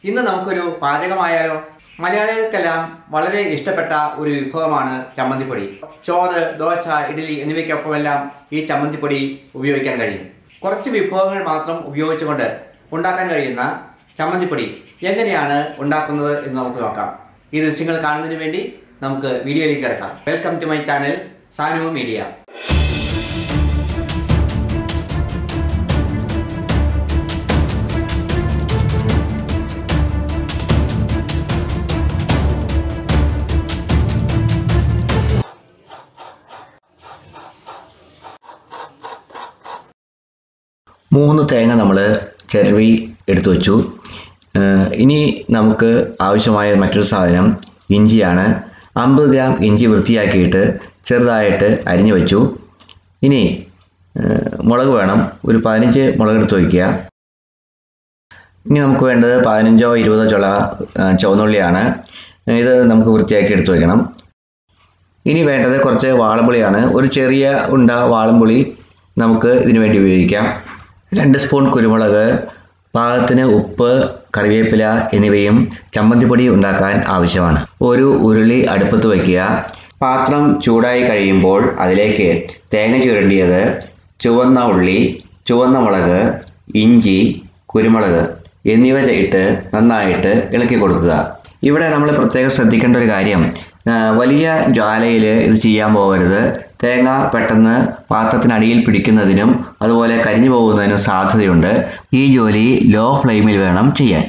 ഇന്ന് നമുക്കൊരു പാചകമായാലോ മലയാളികൾക്കെല്ലാം വളരെ ഇഷ്ടപ്പെട്ട ഒരു വിഭവമാണ് ചമ്മന്തിപ്പൊടി ചോറ് ദോശ ഇഡ്ഡലി എന്നിവയ്ക്കൊപ്പമെല്ലാം ഈ ചമ്മന്തിപ്പൊടി ഉപയോഗിക്കാൻ കഴിയും കുറച്ച് വിഭവങ്ങൾ മാത്രം ഉപയോഗിച്ചുകൊണ്ട് ഉണ്ടാക്കാൻ കഴിയുന്ന ചമ്മന്തിപ്പൊടി എങ്ങനെയാണ് ഉണ്ടാക്കുന്നത് എന്ന് നമുക്ക് നോക്കാം ഈ ദൃശ്യങ്ങൾ കാണുന്നതിന് വേണ്ടി നമുക്ക് വീഡിയോയിലേക്ക് കിടക്കാം welcome to my channel Sanu media മൂന്ന് തേങ്ങ നമ്മൾ ചിരവി എടുത്തു വെച്ചു ഏഹ് ഇനി നമുക്ക് ആവശ്യമായ മറ്റൊരു സാധനം ഇഞ്ചിയാണ് അമ്പത് ഗ്രാം ഇഞ്ചി വൃത്തിയാക്കിയിട്ട് ചെറുതായിട്ട് അരിഞ്ഞു വെച്ചു ഇനി ഏഹ് മുളക് വേണം ഒരു പതിനഞ്ച് മുളക് എടുത്ത് വയ്ക്കുക ഇനി നമുക്ക് വേണ്ടത് പതിനഞ്ചോ ഇരുപതോ ചുള ഏഹ് ചുവന്നുള്ളിയാണ് ഇത് നമുക്ക് വൃത്തിയാക്കി എടുത്തു വയ്ക്കണം ഇനി വേണ്ടത് കുറച്ച് വാളംപുളിയാണ് ഒരു ചെറിയ ഉണ്ട വാളംപുളി നമുക്ക് ഇതിനു വേണ്ടി ഉപയോഗിക്കാം രണ്ട് സ്പൂൺ കുരുമുളക് പാകത്തിന് ഉപ്പ് കറിവേപ്പില എന്നിവയും ചമ്മന്തിപ്പൊടി ഉണ്ടാക്കാൻ ആവശ്യമാണ് ഒരു ഉരുളി അടുപ്പത്ത് വയ്ക്കുക പാത്രം ചൂടായി കഴിയുമ്പോൾ അതിലേക്ക് തേങ്ങ ചുരണ്ടിയത് ചുവന്ന ഉള്ളി ചുവന്ന മുളക് ഇഞ്ചി കുരുമുളക് എന്നിവ ഇട്ട് നന്നായിട്ട് ഇളക്കി കൊടുക്കുക ഇവിടെ നമ്മൾ പ്രത്യേകം ശ്രദ്ധിക്കേണ്ട ഒരു കാര്യം ആ, വലിയ ജ്വാലയിൽ ഇത് ചെയ്യാൻ പോകരുത് തേങ്ങ പെട്ടെന്ന് പാത്രത്തിനടിയിൽ പിടിക്കുന്നതിനും അതുപോലെ കരിഞ്ഞു പോകുന്നതിനും സാധ്യതയുണ്ട് ഈ ജോലി ലോ ഫ്ലെയിമിൽ വേണം ചെയ്യാൻ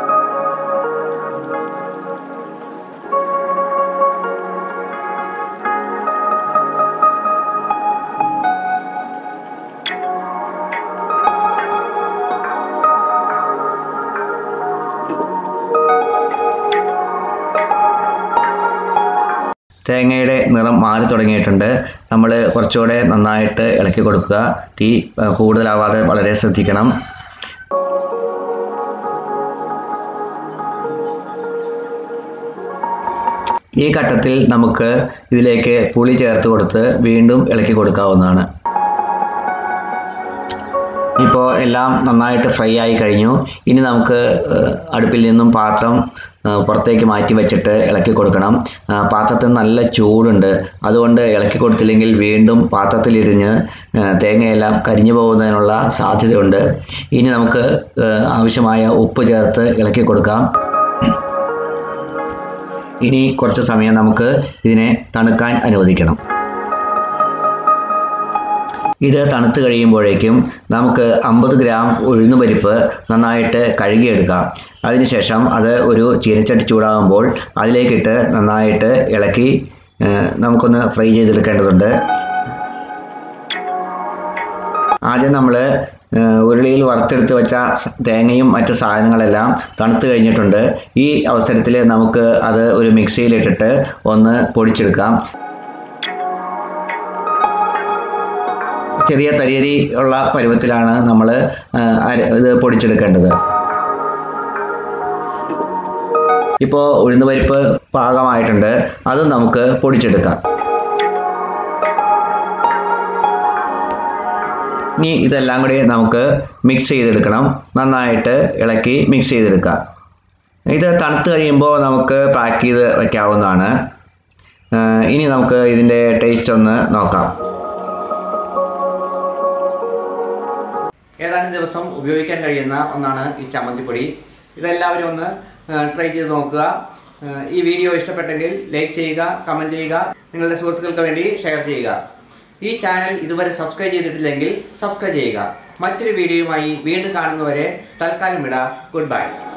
തേങ്ങയുടെ നിറം മാറി തുടങ്ങിയിട്ടുണ്ട് നമ്മൾ കുറച്ചുകൂടെ നന്നായിട്ട് ഇളക്കി കൊടുക്കുക തീ ആ, കൂടുതലാവാതെ വളരെ ശ്രദ്ധിക്കണം ഈ ഘട്ടത്തിൽ നമുക്ക് ഇതിലേക്ക് പുളി ചേർത്ത് കൊടുത്ത് വീണ്ടും ഇളക്കി കൊടുക്കാവുന്നതാണ് ഇപ്പോൾ എല്ലാം നന്നായിട്ട് ഫ്രൈ ആയി കഴിഞ്ഞു ഇനി നമുക്ക് ഏഹ്, അടുപ്പിൽ നിന്നും പാത്രം ഏഹ്, പുറത്തേക്ക് മാറ്റി വെച്ചിട്ട് ഇളക്കി കൊടുക്കണം ആ, പാത്രത്തിന് നല്ല ചൂടുണ്ട് അതുകൊണ്ട് ഇളക്കി കൊടുത്തില്ലെങ്കിൽ വീണ്ടും പാത്രത്തിലിരിഞ്ഞ് ഏഹ്, തേങ്ങയെല്ലാം കരിഞ്ഞു പോകുന്നതിനുള്ള സാധ്യതയുണ്ട് ഇനി നമുക്ക് ഏഹ്, ആവശ്യമായ ഉപ്പ് ചേർത്ത് ഇളക്കി കൊടുക്കാം ഇനി കുറച്ച് സമയം നമുക്ക് ഇതിനെ തണുക്കാൻ അനുവദിക്കണം ഇത് തണുത്ത് കഴിയുമ്പോഴേക്കും നമുക്ക് അമ്പത് ഗ്രാം ഉഴുന്നുപരിപ്പ് നന്നായിട്ട് കഴുകിയെടുക്കാം അതിനുശേഷം അത് ഒരു ചീനച്ചട്ടി ചൂടാകുമ്പോൾ അതിലേക്കിട്ട് നന്നായിട്ട് ഇളക്കി ഏഹ്, നമുക്കൊന്ന് ഫ്രൈ ചെയ്തെടുക്കേണ്ടതുണ്ട് ആദ്യം നമ്മൾ ഉരുളിയിൽ വറുത്തെടുത്ത് വെച്ച സ- തേങ്ങയും മറ്റു സാധനങ്ങളെല്ലാം തണുത്ത് കഴിഞ്ഞിട്ടുണ്ട് ഈ അവസരത്തിൽ നമുക്ക് അത് ഒരു മിക്സിയിലിട്ടിട്ട് ഒന്ന് പൊടിച്ചെടുക്കാം ചെറിയ തരിയരി ഉള്ള പരുവത്തിലാണ് നമ്മൾ ഇത് പൊടിച്ചെടുക്കേണ്ടത് ഇപ്പോൾ ഉഴുന്നുപരിപ്പ് പാകമായിട്ടുണ്ട് അത് നമുക്ക് പൊടിച്ചെടുക്കാം ഇനി ഇതെല്ലാം കൂടി നമുക്ക് മിക്സ് ചെയ്തെടുക്കണം നന്നായിട്ട് ഇളക്കി മിക്സ് ചെയ്തെടുക്കാം ഇത് തണുത്ത് കഴിയുമ്പോൾ നമുക്ക് പാക്ക് ചെയ്ത് വയ്ക്കാവുന്നതാണ് ആ, ഇനി നമുക്ക് ഇതിൻ്റെ ടേസ്റ്റ് ഒന്ന് നോക്കാം ഏതാനും ദിവസം ഉപയോഗിക്കാൻ കഴിയുന്ന ഒന്നാണ് ഈ ചമ്മന്തിപ്പൊടി ഇതെല്ലാവരും ഒന്ന് ട്രൈ ചെയ്ത് നോക്കുക ഏഹ് ഈ വീഡിയോ ഇഷ്ടപ്പെട്ടെങ്കിൽ ലൈക്ക് ചെയ്യുക കമൻറ്റ് ചെയ്യുക നിങ്ങളുടെ സുഹൃത്തുക്കൾക്ക് വേണ്ടി ഷെയർ ചെയ്യുക ഈ ചാനൽ ഇതുവരെ സബ്സ്ക്രൈബ് ചെയ്തിട്ടില്ലെങ്കിൽ സബ്സ്ക്രൈബ് ചെയ്യുക മറ്റൊരു വീഡിയോയുമായി വീണ്ടും കാണുന്നവരെ തൽക്കാലം വിട ഗുഡ് ബൈ